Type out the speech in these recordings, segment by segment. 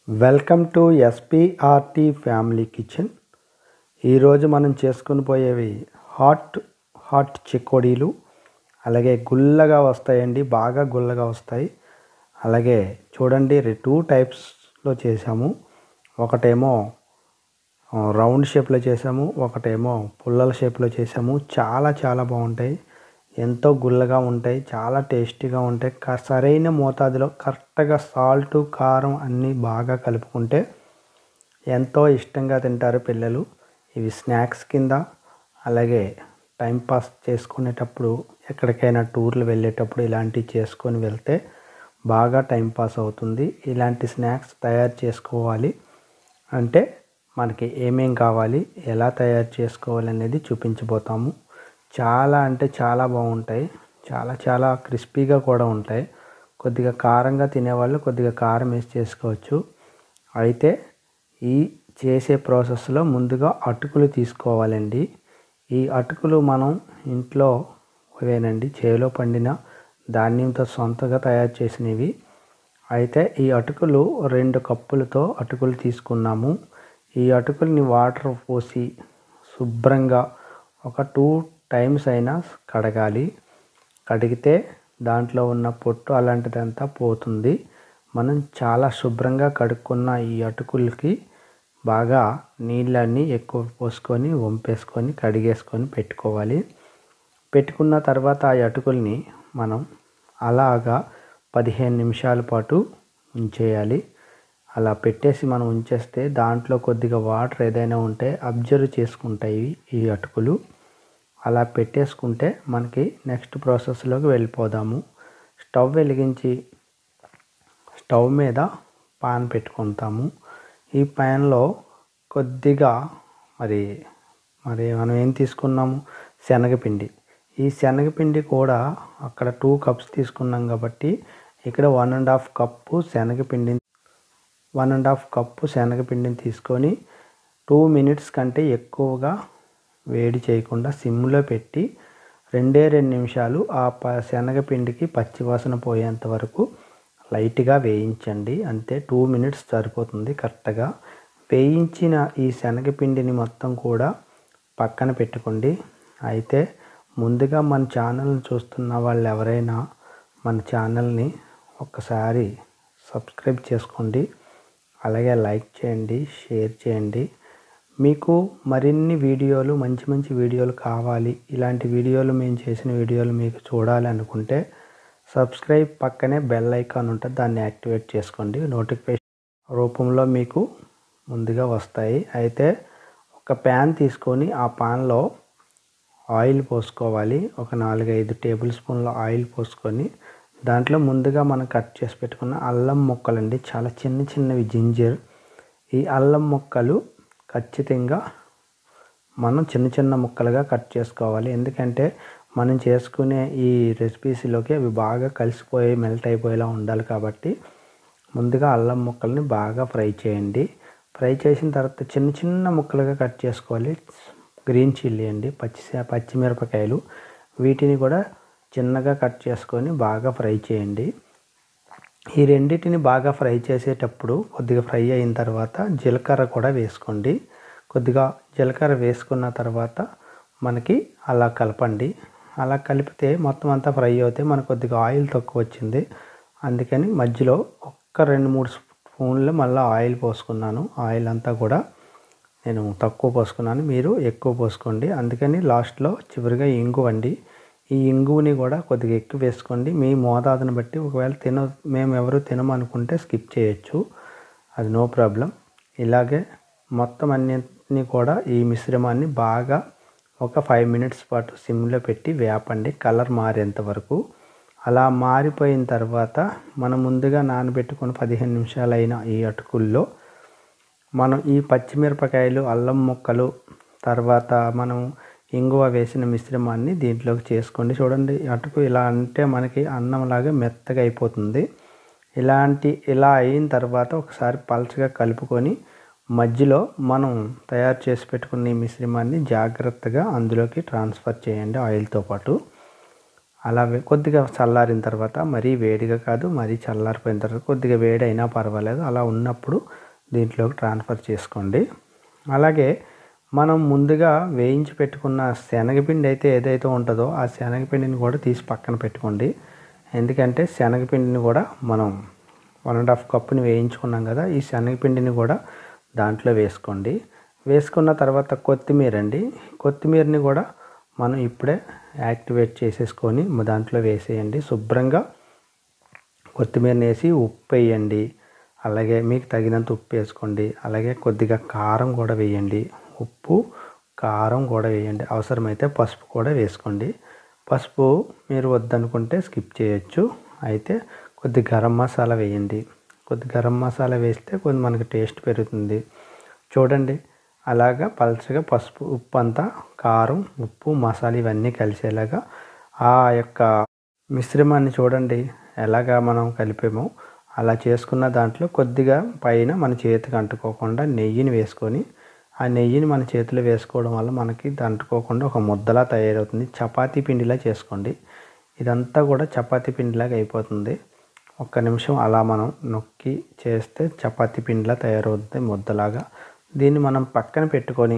welcome to SPRT family kitchen ఈరోజు మనం చేసుకొని పోయేవి హాట్ హాట్ చికోడీలు అలాగే గుల్లగా వస్తాయండి బాగా గుల్లగా వస్తాయి అలాగే చూడండి టూ టైప్స్లో చేసాము ఒకటేమో ఆ, రౌండ్ షేప్లో చేసాము ఒకటేమో పుల్లల షేప్లో చేసాము చాలా చాలా బాగుంటాయి ఎంతో గుల్లగా ఉంటాయి చాలా టేస్టీగా ఉంటాయి క- సరైన మోతాదులో కరెక్ట్గా సాల్ట్ కారం అన్నీ బాగా కలుపుకుంటే ఎంతో ఇష్టంగా తింటారు పిల్లలు ఇవి స్నాక్స్ కింద అలాగే టైంపాస్ చేసుకునేటప్పుడు ఎక్కడికైనా టూర్లు వెళ్ళేటప్పుడు ఇలాంటివి చేసుకొని వెళ్తే బాగా టైంపాస్ అవుతుంది ఇలాంటి స్నాక్స్ తయారు చేసుకోవాలి అంటే మనకి ఏమేం కావాలి ఎలా తయారు చేసుకోవాలి అనేది చూపించబోతాము చాలా అంటే చాలా బాగుంటాయి చాలా చాలా క్రిస్పీగా కూడా ఉంటాయి కొద్దిగా కారంగా తినేవాళ్ళు కొద్దిగా కారం వేసి చేసుకోవచ్చు అయితే ఈ చేసే ప్రాసెస్లో ముందుగా అటుకులు తీసుకోవాలండి ఈ అటుకులు మనం ఇంట్లో ఇవేనండి చేలో పండిన ధాన్యంతో సొంతగా తయారు చేసినవి అయితే ఈ అటుకులు రెండు కప్పులతో అటుకులు తీసుకున్నాము ఈ అటుకుల్ని వాటర్ పోసి శుభ్రంగా ఒక టూ టైమ్స్ అయినా కడగాలి కడిగితే దాంట్లో ఉన్న పొట్టు అలాంటిదంతా పోతుంది మనం చాలా శుభ్రంగా కడుక్కున్న ఈ అటుకులకి బాగా నీళ్ళన్నీ ఎక్కువ పోసుకొని వంపేసుకొని కడిగేసుకొని పెట్టుకోవాలి పెట్టుకున్న తర్వాత ఆ అటుకుల్ని మనం అలాగా పదిహేను నిమిషాల పాటు ఉంచేయాలి అలా పెట్టేసి మనం ఉంచేస్తే దాంట్లో కొద్దిగా వాటర్ ఏదైనా ఉంటే అబ్జర్వ్ చేసుకుంటాయి ఈ అటుకులు అలా పెట్టేసుకుంటే మనకి నెక్స్ట్ ప్రాసెస్లోకి వెళ్ళిపోదాము స్టవ్ వెలిగించి స్టవ్ మీద పాన్ పెట్టుకుంటాము ఈ ప్యాన్లో కొద్దిగా మరి మరి మనం ఏం తీసుకున్నాము శనగపిండి ఈ శనగపిండి కూడా అక్కడ టూ కప్స్ తీసుకున్నాం కాబట్టి ఇక్కడ వన్ అండ్ హాఫ్ కప్పు శనగపిండిని వన్ అండ్ హాఫ్ కప్పు శనగపిండిని తీసుకొని టూ మినిట్స్ కంటే ఎక్కువగా వేడి చేయకుండా సిమ్లో పెట్టి రెండే రెండు నిమిషాలు ఆ ప శనగపిండికి పచ్చివాసన పోయేంత వరకు లైట్గా వేయించండి అంతే టూ మినిట్స్ సరిపోతుంది కరెక్ట్గా వేయించిన ఈ శనగపిండిని మొత్తం కూడా పక్కన పెట్టుకోండి అయితే ముందుగా మన ఛానల్ని చూస్తున్న వాళ్ళు ఎవరైనా మన ఛానల్ని ఒక్కసారి సబ్స్క్రైబ్ చేసుకోండి అలాగే లైక్ చేయండి షేర్ చేయండి మీకు మరిన్ని వీడియోలు మంచి మంచి వీడియోలు కావాలి ఇలాంటి వీడియోలు మేము చేసిన వీడియోలు మీకు చూడాలి అనుకుంటే సబ్స్క్రైబ్ పక్కనే బెల్ ఐకాన్ ఉంటుంది దాన్ని యాక్టివేట్ చేసుకోండి నోటిఫికేషన్ రూపంలో మీకు ముందుగా వస్తాయి అయితే ఒక ప్యాన్ తీసుకొని ఆ పాన్లో ఆయిల్ పోసుకోవాలి ఒక నాలుగైదు టేబుల్ స్పూన్ల ఆయిల్ పోసుకొని దాంట్లో ముందుగా మనం కట్ చేసి పెట్టుకున్న అల్లం ముక్కలండి చాలా చిన్న చిన్నవి జింజర్ ఈ అల్లం ముక్కలు ఖచ్చితంగా మనం చిన్న చిన్న ముక్కలుగా కట్ చేసుకోవాలి ఎందుకంటే మనం చేసుకునే ఈ రెసిపీస్లోకి అవి బాగా కలిసిపోయి మెల్ట్ అయిపోయేలా ఉండాలి కాబట్టి ముందుగా అల్లం ముక్కల్ని బాగా ఫ్రై చేయండి ఫ్రై చేసిన తర్వాత చిన్న చిన్న ముక్కలుగా కట్ చేసుకోవాలి గ్రీన్ చిల్లీ అండి పచ్చి పచ్చిమిరపకాయలు వీటిని కూడా చిన్నగా కట్ చేసుకొని బాగా ఫ్రై చేయండి ఈ రెండింటిని బాగా ఫ్రై చేసేటప్పుడు కొద్దిగా ఫ్రై అయిన తర్వాత జీలకర్ర కూడా వేసుకోండి కొద్దిగా జీలకర్ర వేసుకున్న తర్వాత మనకి అలా కలపండి అలా కలిపితే మొత్తం అంతా ఫ్రై అవుతే మనకు కొద్దిగా ఆయిల్ తక్కువ వచ్చింది అందుకని మధ్యలో ఒక్క రెండు మూడు స్పూన్లు మళ్ళీ ఆయిల్ పోసుకున్నాను ఆయిల్ అంతా కూడా నేను తక్కువ పోసుకున్నాను మీరు ఎక్కువ పోసుకోండి అందుకని లాస్ట్లో చివరిగా ఇంగువ అండి ఈ ఇంగువని కూడా కొద్దిగా ఎక్కువ వేసుకోండి మీ మోతాదుని బట్టి ఒకవేళ తిన మేము ఎవరు తినమనుకుంటే స్కిప్ చేయొచ్చు అది నో ప్రాబ్లం ఇలాగే మొత్తం అన్నింటినీ కూడా ఈ మిశ్రమాన్ని బాగా ఒక ఫైవ్ మినిట్స్ పాటు సిమ్లో పెట్టి వేపండి కలర్ మారేంత వరకు అలా మారిపోయిన తర్వాత మనం ముందుగా నానబెట్టుకుని పదిహేను నిమిషాలైన ఈ అటుకుల్లో మనం ఈ పచ్చిమిరపకాయలు అల్లం ముక్కలు తర్వాత మనం ఇంగువ వేసిన మిశ్రమాన్ని దీంట్లోకి చేసుకోండి చూడండి అటుకు ఇలా అంటే మనకి అన్నంలాగా మెత్తగా అయిపోతుంది ఇలాంటి ఇలా అయిన తర్వాత ఒకసారి పలచగా కలుపుకొని మధ్యలో మనం తయారు చేసి పెట్టుకున్న ఈ మిశ్రమాన్ని జాగ్రత్తగా అందులోకి ట్రాన్స్ఫర్ చేయండి ఆయిల్తో పాటు అలా వే- కొద్దిగా చల్లారిన తర్వాత మరీ వేడిగా కాదు మరీ చల్లారిపోయిన తర్వాత కొద్దిగా వేడి అయినా పర్వాలేదు అలా ఉన్నప్పుడు దీంట్లోకి ట్రాన్స్ఫర్ చేసుకోండి అలాగే మనం ముందుగా వేయించి పెట్టుకున్న శనగపిండి అయితే ఏదైతే ఉంటుందో ఆ శనగపిండిని కూడా తీసి పక్కన పెట్టుకోండి ఎందుకంటే శనగపిండిని కూడా మనం వన్ అండ్ హాఫ్ కప్పుని వేయించుకున్నాం కదా ఈ శనగపిండిని కూడా దాంట్లో వేసుకోండి వేసుకున్న తర్వాత కొత్తిమీర అండి కొత్తిమీరని కూడా మనం ఇప్పుడే యాక్టివేట్ చేసేసుకొని దాంట్లో వేసేయండి శుభ్రంగా కొత్తిమీరని వేసి ఉప్పు వేయండి అలాగే మీకు తగినంత ఉప్పు వేసుకోండి అలాగే కొద్దిగా కారం కూడా వేయండి ఉప్పు కారం కూడా వేయండి అవసరమైతే పసుపు కూడా వేసుకోండి పసుపు మీరు వద్దనుకుంటే స్కిప్ చేయొచ్చు అయితే కొద్ది గరం మసాలా వేయండి కొద్ది గరం మసాలా వేస్తే కొంచెం మనకి టేస్ట్ పెరుగుతుంది చూడండి అలాగా పల్చగా పసుపు ఉప్పు అంతా కారం ఉప్పు మసాలా ఇవన్నీ కలిసేలాగా ఆ యొక్క మిశ్రమాన్ని చూడండి ఎలాగా మనం కలిపామో అలా చేసుకున్న దాంట్లో కొద్దిగా పైన మన చేతికి అంటుకోకుండా నెయ్యిని వేసుకొని ఆ నెయ్యిని మన చేతిలో వేసుకోవడం వల్ల మనకి ఇది అంటుకోకుండా ఒక ముద్దలా తయారవుతుంది చపాతీ పిండిలా చేసుకోండి ఇదంతా కూడా చపాతీ పిండిలాగా అయిపోతుంది ఒక్క నిమిషం అలా మనం నొక్కి చేస్తే చపాతీ పిండిలా తయారవుతుంది ముద్దలాగా దీన్ని మనం పక్కన పెట్టుకొని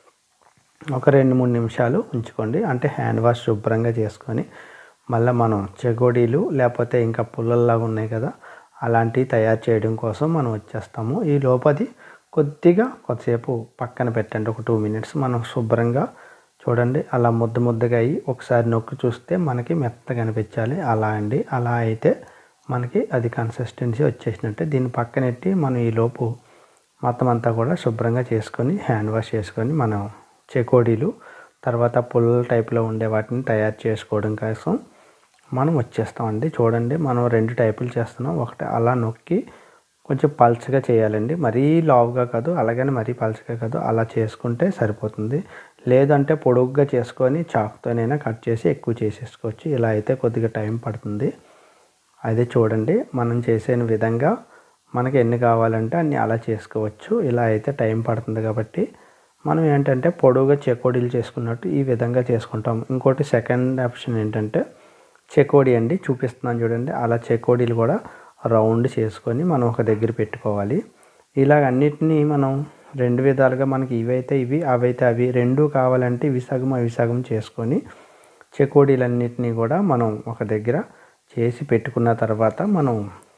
ఒక రెండు మూడు నిమిషాలు ఉంచుకోండి అంటే హ్యాండ్ వాష్ శుభ్రంగా చేసుకొని మళ్ళీ మనం చెగోడీలు లేకపోతే ఇంకా పుల్లల్లాగా ఉన్నాయి కదా అలాంటివి తయారు చేయడం కోసం మనం వచ్చేస్తాము ఈ లోపది కొద్దిగా కొద్దిసేపు పక్కన పెట్టండి ఒక టూ మినిట్స్ మనం శుభ్రంగా చూడండి అలా ముద్ద ముద్దగా అయ్యి ఒకసారి నొక్కి చూస్తే మనకి మెత్తగా అనిపించాలి అలా అండి అలా అయితే మనకి అది కన్సిస్టెన్సీ వచ్చేసినట్టే దీన్ని పక్కనెట్టి మనం ఈ లోపు మొత్తం అంతా కూడా శుభ్రంగా చేసుకొని హ్యాండ్ వాష్ చేసుకొని మనం చెకోడీలు తర్వాత పుల్ల టైప్లో ఉండే వాటిని తయారు చేసుకోవడం కోసం మనం వచ్చేస్తామండి చూడండి మనం రెండు టైపులు చేస్తున్నాం ఒకటి అలా నొక్కి కొంచెం పల్చగా చేయాలండి మరీ లావుగా కాదు అలాగని మరీ పల్చగా కాదు అలా చేసుకుంటే సరిపోతుంది లేదంటే పొడుగ్గా చేసుకొని చాకుతోనైనా కట్ చేసి ఎక్కువ చేసేసుకోవచ్చు ఇలా అయితే కొద్దిగా టైం పడుతుంది అదే చూడండి మనం చేసే విధంగా మనకి ఎన్ని కావాలంటే అన్ని అలా చేసుకోవచ్చు ఇలా అయితే టైం పడుతుంది కాబట్టి మనం ఏంటంటే పొడవుగా చెకోడీలు చేసుకున్నట్టు ఈ విధంగా చేసుకుంటాం ఇంకోటి సెకండ్ ఆప్షన్ ఏంటంటే చెకోడీ అండి చూపిస్తున్నాను చూడండి అలా చెకోడీలు కూడా రౌండ్ చేసుకొని మనం ఒక దగ్గర పెట్టుకోవాలి ఇలాగ అన్నిటినీ మనం రెండు విధాలుగా మనకి ఇవైతే ఇవి అవైతే అవి రెండు కావాలంటే ఇవి సగం అవి సగం చేసుకొని చెకోడీలన్నిటినీ కూడా మనం ఒక దగ్గర చేసి పెట్టుకున్న తర్వాత మనం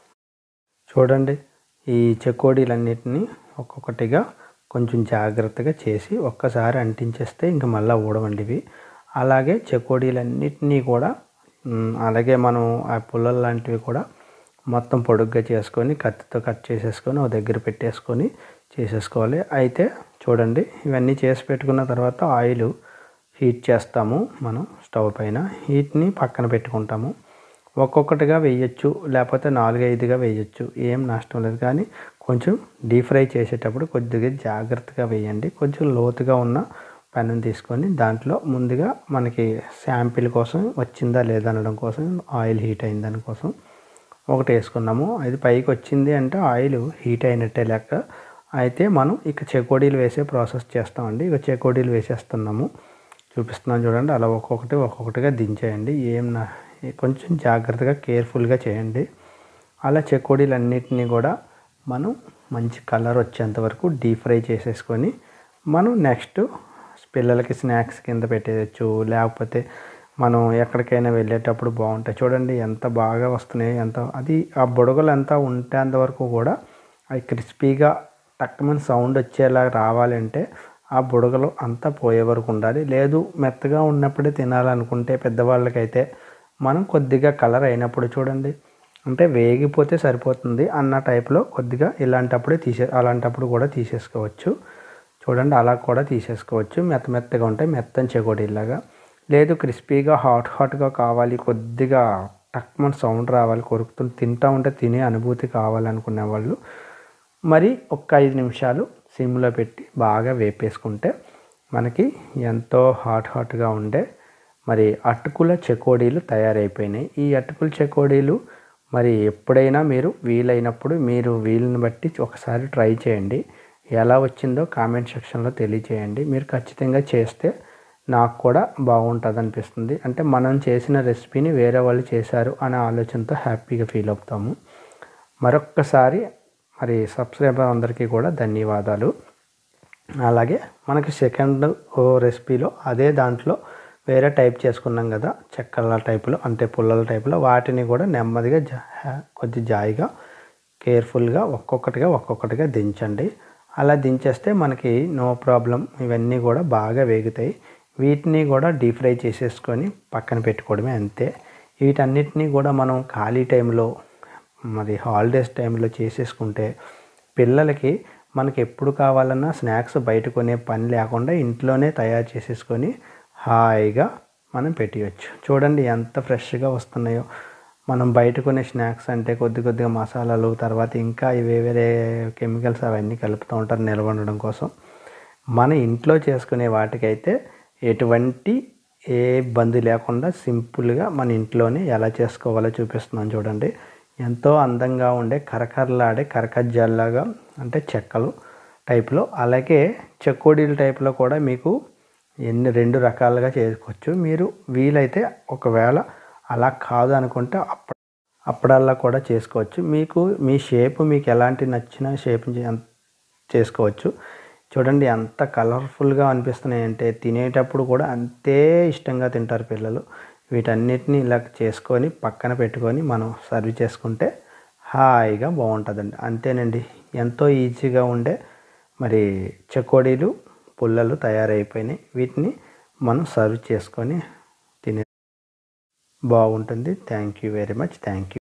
చూడండి ఈ చెకోడీలన్నిటినీ ఒక్కొక్కటిగా కొంచెం జాగ్రత్తగా చేసి ఒక్కసారి అంటించేస్తే ఇంక మళ్ళీ ఊడవండి ఇవి అలాగే చెకోడీలన్నిటినీ కూడా మ్, అలాగే మనం ఆ పుల్లలు లాంటివి కూడా మొత్తం పొడుగ్గా చేసుకొని కత్తితో కట్ చేసేసుకొని ఒక దగ్గర పెట్టేసుకొని చేసేసుకోవాలి అయితే చూడండి ఇవన్నీ చేసి పెట్టుకున్న తర్వాత ఆయిల్ హీట్ చేస్తాము మనం స్టవ్ పైన హీట్ని పక్కన పెట్టుకుంటాము ఒక్కొక్కటిగా వేయచ్చు లేకపోతే నాలుగైదుగా వేయచ్చు ఏం నష్టం లేదు కానీ కొంచెం డీప్ ఫ్రై చేసేటప్పుడు కొద్దిగా జాగ్రత్తగా వేయండి కొంచెం లోతుగా ఉన్న పెనం తీసుకొని దాంట్లో ముందుగా మనకి శాంపిల్ కోసం వచ్చిందా లేదా అనడం కోసం ఆయిల్ హీట్ అయిన దానికోసం ఒకటి వేసుకున్నాము అది పైకి వచ్చింది అంటే ఆయిల్ హీట్ అయినట్టే లెక్క అయితే మనం ఇక చెకోడీలు వేసే ప్రాసెస్ చేస్తామండి ఇక చెకోడీలు వేసేస్తున్నాము చూపిస్తున్నాను చూడండి అలా ఒక్కొక్కటి ఒక్కొక్కటిగా దించేయండి ఏం నా కొంచెం జాగ్రత్తగా కేర్ఫుల్గా చేయండి అలా చెకోడీలు అన్నిటినీ కూడా మనం మంచి కలర్ వచ్చేంత వరకు డీప్ ఫ్రై చేసేసుకొని మనం నెక్స్ట్ పిల్లలకి స్నాక్స్ కింద పెట్టేయచ్చు లేకపోతే మనం ఎక్కడికైనా వెళ్ళేటప్పుడు బాగుంటాయి చూడండి ఎంత బాగా వస్తున్నాయి ఎంత అది ఆ బుడగలు ఎంత ఉంటేంత వరకు కూడా అవి క్రిస్పీగా టక్కుమని సౌండ్ వచ్చేలా రావాలంటే ఆ బుడగలు అంతా పోయే వరకు ఉండాలి లేదు మెత్తగా ఉన్నప్పుడే తినాలనుకుంటే పెద్దవాళ్ళకైతే మనం కొద్దిగా కలర్ అయినప్పుడు చూడండి అంటే వేగిపోతే సరిపోతుంది అన్న టైప్లో కొద్దిగా ఇలాంటప్పుడే తీసే అలాంటప్పుడు కూడా తీసేసుకోవచ్చు చూడండి అలా కూడా తీసేసుకోవచ్చు మెత్త మెత్తగా ఉంటాయి మెత్తని చెకోడీలాగా లేదు క్రిస్పీగా హాట్ హాట్గా కావాలి కొద్దిగా టక్మన్ సౌండ్ రావాలి కొరుకుతూ తింటా ఉంటే తినే అనుభూతి కావాలనుకునే వాళ్ళు మరి ఒక్క ఐదు నిమిషాలు సిమ్లో పెట్టి బాగా వేపేసుకుంటే మనకి ఎంతో హాట్ హాట్గా ఉండే మరి అటుకుల చెకోడీలు తయారైపోయినాయి ఈ అటుకుల చెకోడీలు మరి ఎప్పుడైనా మీరు వీలైనప్పుడు మీరు వీలుని బట్టి ఒకసారి ట్రై చేయండి ఎలా వచ్చిందో కామెంట్ సెక్షన్లో తెలియచేయండి మీరు ఖచ్చితంగా చేస్తే నాకు కూడా బాగుంటుంది అనిపిస్తుంది అంటే మనం చేసిన రెసిపీని వేరే వాళ్ళు చేశారు అనే ఆలోచనతో హ్యాపీగా ఫీల్ అవుతాము మరొక్కసారి మరి సబ్స్క్రైబర్ అందరికీ కూడా ధన్యవాదాలు అలాగే మనకి సెకండ్ రెసిపీలో అదే దాంట్లో వేరే టైప్ చేసుకున్నాం కదా చెక్కల టైపులో అంటే పుల్లల టైపులో వాటిని కూడా నెమ్మదిగా జా కొద్ది జాయిగా కేర్ఫుల్గా ఒక్కొక్కటిగా ఒక్కొక్కటిగా దించండి అలా దించేస్తే మనకి నో ప్రాబ్లం ఇవన్నీ కూడా బాగా వేగుతాయి వీటిని కూడా డీప్ ఫ్రై చేసేసుకొని పక్కన పెట్టుకోవడమే అంతే వీటన్నిటినీ కూడా మనం ఖాళీ టైంలో మరి హాలిడేస్ టైంలో చేసేసుకుంటే పిల్లలకి మనకి ఎప్పుడు కావాలన్నా స్నాక్స్ బయట కొనే పని లేకుండా ఇంట్లోనే తయారు చేసేసుకొని హాయిగా మనం పెట్టియచ్చు చూడండి ఎంత ఫ్రెష్గా వస్తున్నాయో మనం బయట కొనే స్నాక్స్ అంటే కొద్ది కొద్దిగా మసాలాలు తర్వాత ఇంకా ఇవే వేరే కెమికల్స్ అవన్నీ కలుపుతూ ఉంటారు నిల్వ ఉండడం కోసం మన ఇంట్లో చేసుకునే వాటికైతే ఎటువంటి ఏ ఇబ్బంది లేకుండా సింపుల్గా మన ఇంట్లోనే ఎలా చేసుకోవాలో చూపిస్తున్నాను చూడండి ఎంతో అందంగా ఉండే కరకరలాడే కరకజ్జాల్లాగా అంటే చెక్కలు టైప్లో అలాగే చెకోడీల టైప్లో కూడా మీకు ఎన్ని రెండు రకాలుగా చేసుకోవచ్చు మీరు వీలైతే ఒకవేళ అలా కాదు అనుకుంటే అప్ప అప్పడల్లా కూడా చేసుకోవచ్చు మీకు మీ షేప్ మీకు ఎలాంటి నచ్చిన షేప్ చేసుకోవచ్చు చూడండి ఎంత కలర్ఫుల్గా అనిపిస్తున్నాయంటే తినేటప్పుడు కూడా అంతే ఇష్టంగా తింటారు పిల్లలు వీటన్నిటిని ఇలా చేసుకొని పక్కన పెట్టుకొని మనం సర్వ్ చేసుకుంటే హాయిగా బాగుంటుందండి అంతేనండి ఎంతో ఈజీగా ఉండే మరి చెకోడీలు పుల్లలు తయారైపోయినాయి వీటిని మనం సర్వ్ చేసుకొని తినే బాగుంటుంది thank you very much thank you